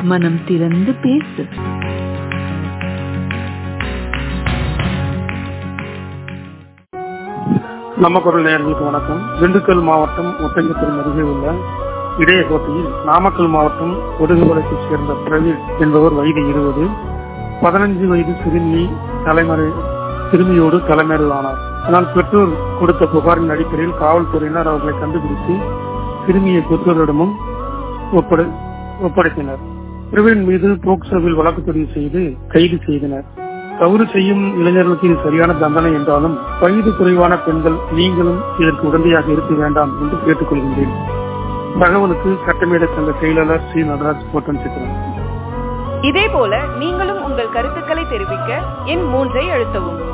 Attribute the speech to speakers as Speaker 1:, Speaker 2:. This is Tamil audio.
Speaker 1: மனம் திறந்து பேசு
Speaker 2: நம்ம குரல் நேயர்களுக்கு வணக்கம் திண்டுக்கல் மாவட்டம் ஒட்டஞ்சத்திரம் அருகே உள்ள இடையகோட்டையில் நாமக்கல் மாவட்டம் ஒடுங்குபலத்தைச் சேர்ந்த பிரவீன் என்பவர் வயது இருபது பதினஞ்சு வயது சிறுமி தலைமறை சிறுமியோடு தலைமறைவானார் ஆனால் பெற்றோர் கொடுத்த புகாரின் அடிப்படையில் காவல்துறையினர் அவர்களை கண்டுபிடித்து சிறுமியை பெற்றோரிடமும் ஒப்படை ஒப்படைத்தனர் பிரவீன் மீது போக்சோவில் வழக்கு பதிவு செய்து கைது செய்தனர் தவறு செய்யும் இளைஞர்களுக்கு இது சரியான தண்டனை என்றாலும் வயது குறைவான பெண்கள் நீங்களும் இதற்கு உடந்தையாக இருக்க வேண்டாம் என்று கேட்டுக்கொள்கின்றேன் தகவலுக்கு சட்டமேட சங்க செயலாளர் ஸ்ரீ நடராஜ் கோட்டன் சித்திரம்
Speaker 3: இதே போல நீங்களும் உங்கள் கருத்துக்களை தெரிவிக்க எண் மூன்றை அழுத்தவும்